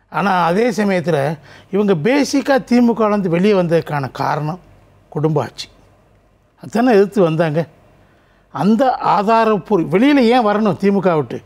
ஆனால் அதே சமயத்தில் இவங்க பேசிக்காக திமுகலேருந்து வெளியே வந்ததுக்கான காரணம் குடும்ப ஆட்சி அதானே எதிர்த்து வந்தாங்க அந்த ஆதாரப்பூர்வ வெளியில் ஏன் வரணும் திமுக விட்டு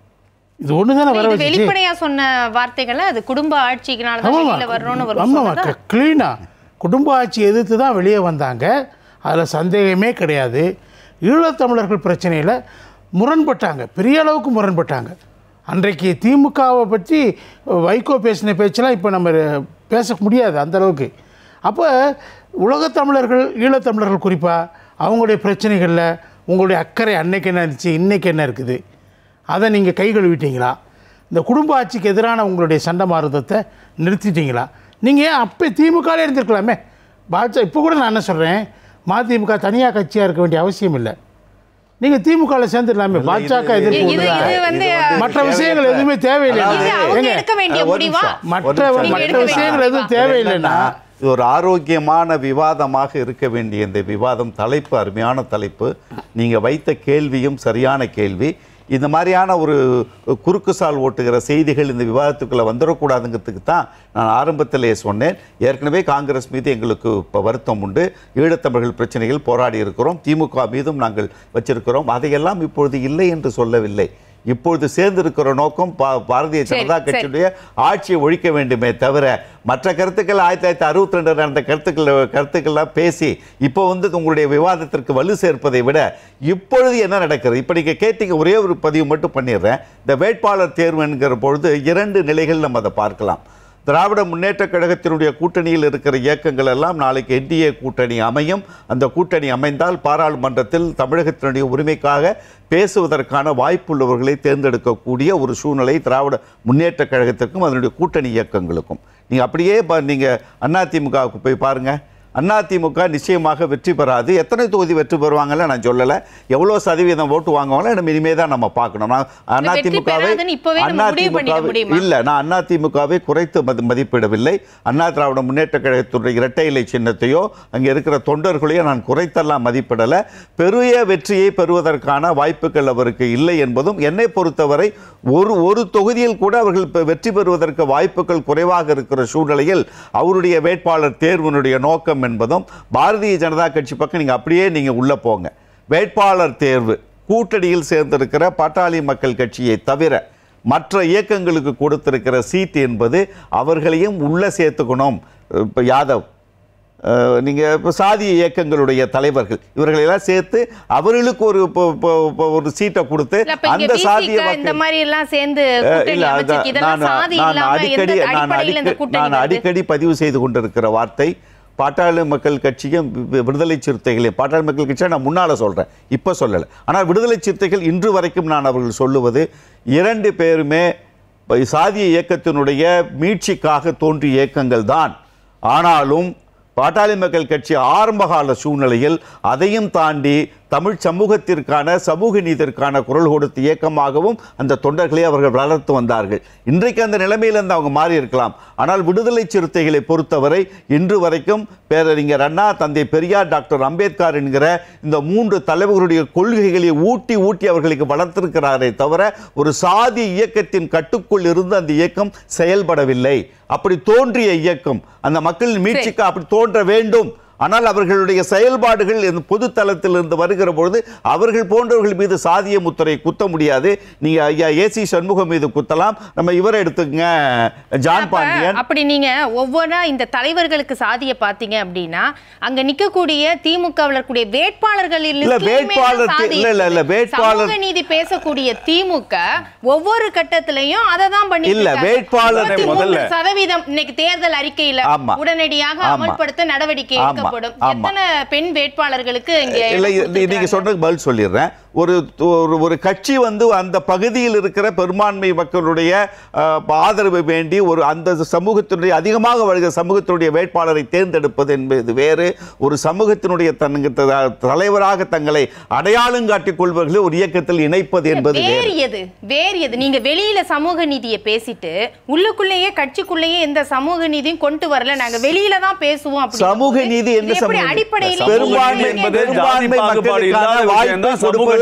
இது ஒன்று தானே வர இது வச்சுச்சு வெளிப்படையா சொன்ன வார்த்தைகள் அது குடும்ப ஆட்சிக்குனால தான் வெளியில வரணும்னு ஒரு ஆமாம் சொன்னதா? க்ளீனாக குடும்ப ஆட்சி எதிர்த்து தான் வெளியே வந்தாங்க அதில் சந்தேகமே கிடையாது ஈழத்தமிழர்கள் பிரச்சனையில் முரண்பட்டாங்க பெரிய அளவுக்கு முரண்பட்டாங்க அன்றைக்கு திமுகவை பற்றி வைகோ பேசின பேச்செல்லாம் இப்போ நம்ம பேச முடியாது அந்த அளவுக்கு அப்போ உலகத்தமிழர்கள் ஈழத்தமிழர்கள் குறிப்பாக அவங்களுடைய பிரச்சனைகளில் உங்களுடைய அக்கறை அன்னைக்கு என்ன இருந்துச்சு இன்னைக்கு என்ன இருக்குது அதை நீங்கள் கை கழுவிட்டீங்களா இந்த குடும்ப ஆட்சிக்கு எதிரான உங்களுடைய சண்டை மாறுதத்தை நிறுத்திட்டீங்களா நீங்கள் ஏன் அப்போ திமுகலே இருந்திருக்கலாமே பாஜக இப்போ கூட நான் என்ன சொல்கிறேன் மதிமுக தனியாக கட்சியாக இருக்க வேண்டிய அவசியம் இல்லை நீங்கள் திமுகவில் சேர்ந்துடலாமே பாஜக இது எதிர்ப்பு இது ஒண்ணுதான். வந்து மற்ற விஷயங்கள் எதுவுமே தேவையில்லை இது அவங்க ஏங்க, எடுக்க வேண்டிய ஒரு முடிவா நிமிஷம். மற்ற ஒரு நிமிஷம். நீங்க மற்ற எடுக்க விஷயங்கள் வேண்டிய எதுவும் முடிவா? தேவையில்லைன்னா இது ஒரு ஆரோக்கியமான விவாதமாக இருக்க வேண்டிய இந்த விவாதம் தலைப்பு அருமையான தலைப்பு நீங்க வைத்த கேள்வியும் சரியான கேள்வி இந்த மாதிரியான ஒரு குறுக்கு சால் ஓட்டுகிற செய்திகள் இந்த விவாதத்துக்குள்ள வந்துடக்கூடாதுங்கிறதுக்கு தான் நான் ஆரம்பத்திலே சொன்னேன் ஏற்கனவே காங்கிரஸ் மீது எங்களுக்கு இப்போ வருத்தம் உண்டு ஈழத்தமிழர்கள் பிரச்சனைகள் போராடி இருக்கிறோம் திமுக மீதும் நாங்கள் வச்சிருக்கிறோம் அதையெல்லாம் இப்பொழுது இல்லை என்று சொல்லவில்லை இப்பொழுது சேர்ந்திருக்கிற நோக்கம் பா- பாரதிய சரி, ஜனதா சரி. கட்சியுடைய ஆட்சியை ஒழிக்க வேண்டுமே தவிர மற்ற கருத்துக்கள் ஆயிரத்தி தொள்ளாயிரத்தி அறுபத்தி ரெண்டு நடந்த கருத்துக்கள் கருத்துக்கள்லாம் பேசி இப்போ வந்து உங்களுடைய விவாதத்திற்கு வலு சேர்ப்பதை விட இப்பொழுது என்ன நடக்கிறது இப்போ நீங்கள் கேட்டீங்க ஒரே ஒரு பதிவு மட்டும் பண்ணிடுறேன் இந்த வேட்பாளர் தேர்வு என்கிற பொழுது இரண்டு நிலைகள் நம்ம அதை பார்க்கலாம் திராவிட முன்னேற்றக் கழகத்தினுடைய கூட்டணியில் இருக்கிற இயக்கங்கள் எல்லாம் நாளைக்கு என்டிஏ கூட்டணி அமையும் அந்த கூட்டணி அமைந்தால் பாராளுமன்றத்தில் தமிழகத்தினுடைய உரிமைக்காக பேசுவதற்கான வாய்ப்புள்ளவர்களை தேர்ந்தெடுக்கக்கூடிய ஒரு சூழ்நிலை திராவிட முன்னேற்றக் கழகத்திற்கும் அதனுடைய கூட்டணி இயக்கங்களுக்கும் நீங்கள் அப்படியே பா- நீங்க அதிமுகவுக்கு போய் பாருங்க அதிமுக நிச்சயமாக வெற்றி பெறாது எத்தனை தொகுதி வெற்றி பெறுவாங்கன்னு நான் சொல்லலை எவ்வளோ சதவீதம் ஓட்டு வாங்குவாங்களோ நம்ம இனிமே தான் நம்ம பார்க்கணும் நான் வெற்றி அதிமுகவை பெறாதுன்னு இப்பவே நம்ம முடிவு பண்ணிட முடியுமா? இல்ல நான் அதிமுகவை குறைத்து மதி- மதிப்பிடவில்லை அண்ணா திராவிட முன்னேற்ற கழகத்துடைய இரட்டை இலை சின்னத்தையோ அங்கே இருக்கிற தொண்டர்களையோ நான் குறைத்தெல்லாம் மதிப்பிடல பெரிய வெற்றியை பெறுவதற்கான வாய்ப்புகள் அவருக்கு இல்லை என்பதும் என்னை பொறுத்தவரை ஒரு ஒரு தொகுதியில் கூட அவர்கள் இப்ப வெற்றி பெறுவதற்கு வாய்ப்புகள் குறைவாக இருக்கிற சூழ்நிலையில் அவருடைய வேட்பாளர் தேர்வினுடைய நோக்கம் என்பதும் பாரதிய ஜனதா கட்சி பக்கம் நீங்க அப்படியே நீங்க உள்ள போங்க வேட்பாளர் தேர்வு கூட்டணியில் சேர்ந்திருக்கிற பாட்டாளி மக்கள் கட்சியை தவிர மற்ற இயக்கங்களுக்கு கொடுத்திருக்கிற சீட் என்பது அவர்களையும் உள்ள சேர்த்துக்கணும் இப்போ யாதவ் அஹ், நீங்க இப்போ சாதிய இயக்கங்களுடைய தலைவர்கள் இவர்களெல்லாம் சேர்த்து அவர்களுக்கு ஒரு இப்போ- இப்போ- இப்போ ஒரு சீட்டை கொடுத்து இல்ல, அப்ப இங்க அந்த சாதிய BCK இந்த மக்கள் மாதிரி எல்லாம் சேர்ந்து அஹ், கூட்டணி இல்ல, அமைச்சிருக்கு. அதான் இதெல்லாம் நான் சாதி நான் இல்லாம எந்த அடிக்கடி நான் அடிப்படையில இந்த அடிக்க- கூட்டணி நான் வருது? அடிக்கடி பதிவு செய்து கொண்டிருக்கிற வார்த்தை பாட்டாளி மக்கள் கட்சியும் வி- விடுதலை சிறுத்தைகளையும் பாட்டாளி மக்கள் கட்சியை நான் முன்னால சொல்றேன் இப்போ சொல்லலை ஆனால் விடுதலை சிறுத்தைகள் இன்று வரைக்கும் நான் அவர்கள் சொல்லுவது இரண்டு பேருமே இப்ப சாதிய இயக்கத்தினுடைய மீட்சிக்காக தோன்றிய இயக்கங்கள் தான் ஆனாலும் பாட்டாளி மக்கள் கட்சி ஆரம்பகால சூழ்நிலையில் அதையும் தாண்டி தமிழ் சமூகத்திற்கான சமூக நீதிற்கான குரல் கொடுத்த இயக்கமாகவும் அந்த தொண்டர்களை அவர்கள் வளர்த்து வந்தார்கள் இன்றைக்கு அந்த நிலைமையிலிருந்து அவங்க மாறி இருக்கலாம் ஆனால் விடுதலை சிறுத்தைகளை பொறுத்தவரை இன்று வரைக்கும் பேரறிஞர் அண்ணா தந்தை பெரியார் டாக்டர் அம்பேத்கர் என்கிற இந்த மூன்று தலைவர்களுடைய கொள்கைகளை ஊட்டி ஊட்டி அவர்களுக்கு வளர்த்திருக்கிறாரே தவிர ஒரு சாதி இயக்கத்தின் கட்டுக்குள் இருந்து அந்த இயக்கம் செயல்படவில்லை அப்படி தோன்றிய இயக்கம் அந்த மக்களின் மீட்சிக்கு அப்படி தோன்ற வேண்டும் ஆனால் அவர்களுடைய செயல்பாடுகள் இந்த பொது தளத்தில் இருந்து வருகிற பொழுது அவர்கள் போன்றவர்கள் மீது சாதிய முத்திரை குத்த முடியாது நீங்க ஐயா ஏசி சண்முகம் மீது குத்தலாம் நம்ம இவரை எடுத்துக்கங்க ஜான் அப்ப பாண்டியன் அப்படி நீங்க ஒவ்வொன்றா இந்த தலைவர்களுக்கு சாதிய பாத்தீங்க அப்படின்னா அங்க நிக்கக்கூடிய திமுகவில் இருக்கக்கூடிய வேட்பாளர்கள் இல்ல, வேட்பாளர் தி- இல்ல, இல்ல, இல்ல, வேட்பாளர்- சமூக நீதி பேசக்கூடிய திமுக ஒவ்வொரு கட்டத்திலையும் அதை தான் பண்ணி இல்ல, வேட்பாளர் முதல்ல- சதவீதம் இன்னைக்கு தேர்தல் அறிக்கையில ஆமா. உடனடியாக ஆமா. அமல்படுத்த நடவடிக்கை ஆமா. எடுக்கப்படும் ஆமா. எத்தனை பெண் வேட்பாளர்களுக்கு இங்க இல்லை இடம் இது- நீங்க கொடுத்திருக்காங்க? சொன்னதுக்கு பதில் சொல்லிடுறேன் ஒரு ஒரு ஒரு கட்சி வந்து அந்த பகுதியில் இருக்கிற பெரும்பான்மை மக்களுடைய அஹ், ஆதரவு வேண்டி ஒரு அந்த சமூகத்தினுடைய அதிகமாக வருகிற சமூகத்தினுடைய வேட்பாளரை தேர்ந்தெடுப்பது என்பது வேறு ஒரு சமூகத்தினுடைய தன்னுக்கு த- தலைவராக தங்களை அடையாளம் காட்டிக் கொள்வர்களை ஒரு இயக்கத்தில் இணைப்பது என்பது வேறு வேறு எது வேறு எது நீங்க வெளியில சமூக நீதியை பேசிட்டு உள்ளுக்குள்ளேயே கட்சிக்குள்ளேயே எந்த சமூக நீதியும் கொண்டு வரல நாங்க வெளியில தான் பேசுவோம் அப்படின்னு சமூக நீதி இது எந்த எப்படி சமூக அடிப்படையில் பெரும்பான்மை என்பது ஜாதி பெரும்பான்மை பாகுபாடு மக்களுக்கான இல்லாத விஷயம் வாய்ப்பை தான் சமூக கொடுப்பது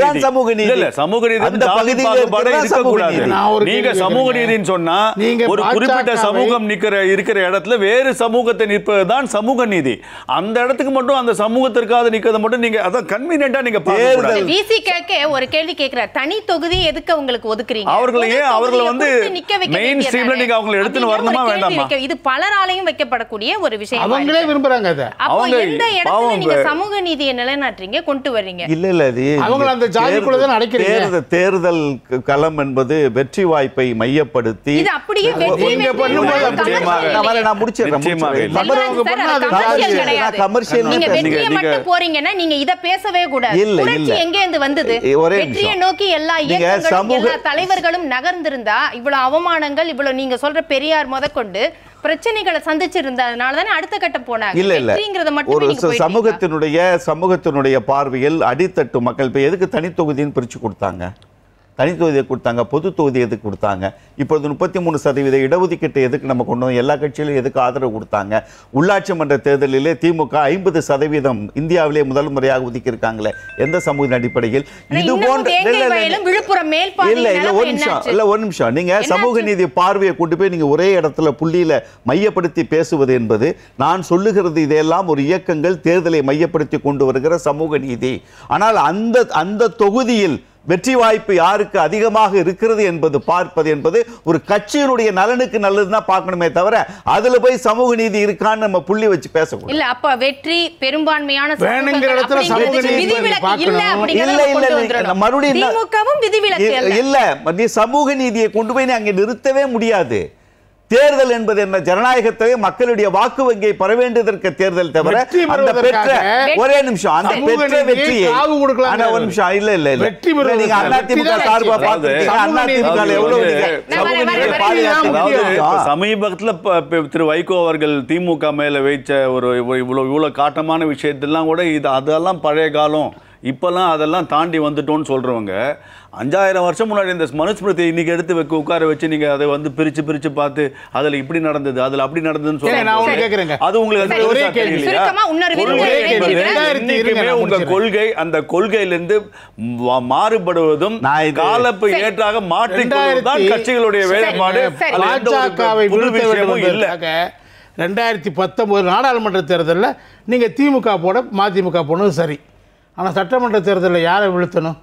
அதுதான் நீதி. சமூக நீதி. இல்ல, இல்ல, சமூக நீதி அந்த ஜாதி பகுதியில் பாகுபாடே இருக்கிறதா சமூக இருக்கக்கூடாது. நீதி. நான் ஒரு நீங்க கேள்வி சமூக கேட்கிறேன். நீதின்னு சொன்னா நீங்க ஒரு குறிப்பிட்ட பாஜகவை சமூகம் நிக்கிற இருக்கிற இடத்துல வேறு சமூகத்தை நிற்பதுதான் சமூக நீதி அந்த இடத்துக்கு மட்டும் அந்த சமூகத்திற்காக நிக்கிறத மட்டும் நீங்க அதான் கன்வீனியன்ட்டா நீங்க பார்க்க தேர்தல் கூடாது. விசி கேட்க ஒரு கேள்வி கேக்குறார் தனி தொகுதி எதுக்கு உங்களுக்கு ஒதுக்குறீங்க அவர்களை பொது ஏன் அவர்களை தொகுதியை வந்து கொடுத்து நிக்க வைக்க main வேண்டியதானே? streamல நீங்க அவங்களை எடுத்துன்னு அப்படின்னு வரணுமா ஒரு கேள்வி வேண்டாமா? வைக்க- இது பலராலையும் வைக்கப்படக்கூடிய ஒரு விஷயம் அவங்களே விரும்புறாங்க அதை அப்போ அவங்க எந்த இடத்துல பாவம் நீங்க இப்ப- சமூக நீதியை நிலைநாட்டுறீங்க கொண்டு வர்றீங்க இல்ல இல்ல அது அவங்கள அந்த ஜாதிக்குள்ள தான் அடைக்கிறீங்க. தேர்தல் தேர்தல் களம் என்பது வெற்றி வாய்ப்பை மையப்படுத்தி இது அப்படியே வெற்றி நீங்க வெற்றி பண்ணும்போது வெற்றி நிச்சயமாக. commercial நான் வரேன், நான் முடிச்சிடுறேன், நிச்சயமாக முடிச்சிடுறேன். இல்லை. மற்றவங்க செல்வராஜ் பண்ணா சார், அது அது commercial commercial கிடையாது. commercial நீங்க இல்ல. வெற்றியை நீங்க- மட்டும் போறீங்கன்னா நீங்க இத பேசவே கூடாது இல்ல, புரட்சி இல்ல. எங்க இருந்து வந்தது ஏ, ஒரே வெற்றியை நிமிஷம். நோக்கி எல்லா நீங்க இயக்கங்களும் சமூக- எல்லா தலைவர்களும் நகர்ந்திருந்தா இவ்வளவு அவமானங்கள் இவ்வளவு நீங்க சொல்ற பெரியார் முதற்கொண்டு பிரச்சனைகளை சந்திச்சிருந்ததுனால தானே அடுத்த கட்டம் போனாங்க இல்ல இல்ல வெற்றிங்கிறத மட்டுமே ஒரு நீங்க ச- போயிட்டீங்க. சமூகத்தினுடைய சமூகத்தினுடைய பார்வையில் அடித்தட்டு மக்கள் இப்ப எதுக்கு தனித்தொகுதின்னு பிரிச்சு கொடுத்தாங்க தனித்தொகுதியை கொடுத்தாங்க பொது தொகுதி எதுக்கு கொடுத்தாங்க இப்பொழுது முப்பத்தி மூணு சதவீத இடஒதுக்கீட்டை எதுக்கு நம்ம கொண்டு வந்து எல்லா கட்சியிலும் எதுக்கு ஆதரவு கொடுத்தாங்க உள்ளாட்சி மன்ற தேர்தலிலே திமுக ஐம்பது சதவீதம் இந்தியாவிலே முதல் முறையாக ஒதுக்கியிருக்காங்களே எந்த சமூகத்தின் அடிப்படையில் ஆனா இது இன்னமும் போன்ற வேங்கை இல்ல, இல்ல, வயலும் விழுப்புரம் மேல்பாதி இல்ல இல்ல ஒரு நிமிஷம் என்னாச்சு? இல்ல ஒரு நிமிஷம் நீங்க என்னாச்சு? சமூக நீதி பார்வையை கொண்டு போய் நீங்க ஒரே இடத்துல புள்ளியில மையப்படுத்தி பேசுவது என்பது நான் சொல்லுகிறது இதெல்லாம் ஒரு இயக்கங்கள் தேர்தலை மையப்படுத்தி கொண்டு வருகிற சமூக நீதி ஆனால் அந்த அந்த தொகுதியில் வெற்றி வாய்ப்பு யாருக்கு அதிகமாக இருக்கிறது என்பது பார்ப்பது என்பது ஒரு கட்சியினுடைய நலனுக்கு நல்லதுதான் பார்க்கணுமே தவிர அதுல போய் சமூக நீதி இருக்கான்னு நம்ம புள்ளி வச்சு பேசக்கூடாது இல்ல அப்ப வெற்றி பெரும்பான்மையான வேணுங்கிற சமூகங்கள் இடத்துல அப்படிங்கிறதுக்கு சமூக நீதி விதிவிலக்கு இல்ல பார்க்கணும். அப்படிங்கறத இல்ல, இல்ல, கொண்டு இல்ல. வந்துடணும். மறுபடியும் என்ன- திமுகவும் விதிவிலக்கு இ- அல்ல இல்ல நீ சமூக நீதியை கொண்டு போய் நீ அங்கே நிறுத்தவே முடியாது தேர்தல் என்பது என்ன ஜனநாயகத்தை மக்களுடைய வாக்கு வங்கியை பெற வேண்டியதற்கு தேர்தல் தவிர வெற்றி அந்த பெற்ற பெறுவதற்காக ஒரே நிமிஷம் அந்த சமூக பெற்ற நீதியை வெற்றியை காவு கொடுக்கலாம் ஆனா ஒரு நிமிஷம் இல்ல இல்ல இல்ல வெற்றி இல்ல, நீங்க பெறுவதற்காக அதிமுக வெற்றி தான் சார்பா வெற்றி. பார்த்துருக்கீங்க சமூக அதிமுக நீதி எவ்வளவு நீங்க நான் சமூக வரேன், நீதியை வரேன், பாதுகாத்து வரேன். அதாவது வந்திருக்கோம். இப்ப சமீபத்துல ப- ப- திரு வைகோ அவர்கள் திமுக மேல வைச்ச ஒரு ஒரு இவ்வளவு இவ்வளவு காட்டமான விஷயத்தெல்லாம் கூட இது அதெல்லாம் பழைய காலம் இப்பெல்லாம் அதெல்லாம் தாண்டி வந்துட்டோம்னு சொல்றவங்க அஞ்சாயிரம் வருஷம் முன்னாடி இந்த மனுஸ்மிருதி இன்னைக்கு எடுத்து வைக்க உட்கார வச்சு நீங்க அதை வந்து பிரிச்சு பிரிச்சு பார்த்து அதுல இப்படி நடந்தது அதுல அப்படி நடந்ததுன்னு சரி, நான் ஒண்ணு சொல்றாங்க கேக்குறேங்க. அது உங்களுக்கு அது சரி, ஒரே பெருசா கேள்வி. தெரியலையா? சுருக்கமா இன்னொரு ஒரு விரிவுரை ஒரே கேள்வி. வேண்டியிருக்கிறேன். ரெண்டாயிரத்தி இருங்க, என்னைக்குமே நான் உங்க முடிச்சிடுறேன். கொள்கை அந்த கொள்கையிலிருந்து மா- மாறுபடுவதும் நான் இது- காலப்பு சரி. ஏற்றாக மாற்றிக்கொள்வதுதான் ரெண்டாயிரத்தி- கட்சிகளுடைய சரி, வேலைப்பாடு சரி. அதுல எந்த ஒரு பாஜகவை புது வீழ்த்த வேண்டும் விஷயமும் இல்ல என்பதற்காக ரெண்டாயிரத்தி பத்தொம்போது நாடாளுமன்ற தேர்தலில் நீங்கள் திமுக போட மதிமுக போனது சரி ஆனால் சட்டமன்ற தேர்தலில் யாரை வீழ்த்தணும்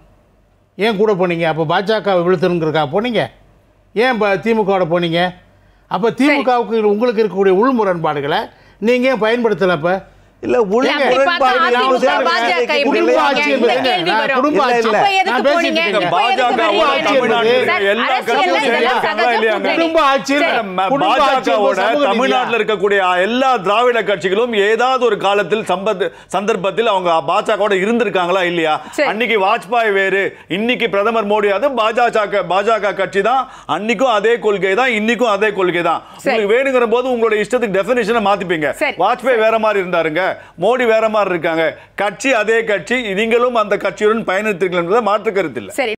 ஏன் கூட போனீங்க அப்போ பாஜகவை வீழ்த்தணுங்கிறதுக்காக போனீங்க ஏன் இப்போ திமுகவோட போனீங்க அப்போ திமுகவுக்கு உங்களுக்கு இருக்கக்கூடிய உள் முரண்பாடுகளை நீங்கள் ஏன் பயன்படுத்தலை அப்போ இல்ல உள் இல்ல, அப்படி பார்த்தா முரண்பாடு அதிமுக, யாரும் பாஜக கேட்கறது எப்படி இல்லையா? குடும்ப போவாங்க? ஆட்சி இந்த என்பது கேள்வி என்ன? வரும். குடும்ப இல்ல, ஆட்சி இல்ல. அப்ப எதுக்கு நான் போனீங்க? பேசிட்டு இப்ப இருக்கேன். எதுக்கு பாஜக வரீங்க? ஆட்சி என்பது சார், எல்லா அரசியல்ல கட்சியும் இதெல்லாம் செய்யறாங்களா சகஜ இல்லையாங்க? கூட்டணி. குடும்ப ஆட்சியில் சரி. ம- குடும்ப ஆட்சி என்பது பாஜகவோட சமூக நீதியா? தமிழ்நாட்டில் இருக்கக்கூடிய எல்லா திராவிட கட்சிகளும் ஏதாவது ஒரு காலத்தில் சம்பத் சந்தர்ப்பத்தில் அவங்க பாஜகவோட இருந்திருக்காங்களா இல்லையா சரி. அன்னைக்கு வாஜ்பாய் வேறு இன்னைக்கு பிரதமர் மோடி அது பாஜக பாஜக கட்சி தான் அன்னைக்கும் அதே கொள்கை தான் இன்னைக்கும் அதே கொள்கை தான் சரி. உங்களுக்கு வேணுங்கிற போது உங்களுடைய இஷ்டத்துக்கு டெஃபினேஷனை மாத்திப்பீங்க சரி. வாஜ்பாய் வேற மாதிரி இருந்தாருங்க மோடி வேற மாதிரி இருக்காங்க கட்சி அதே கட்சி நீங்களும் அந்த கட்சியுடன் பயணித்திருக்கீர்கள் என்பதை மாற்று கருத்து இல்லை சரி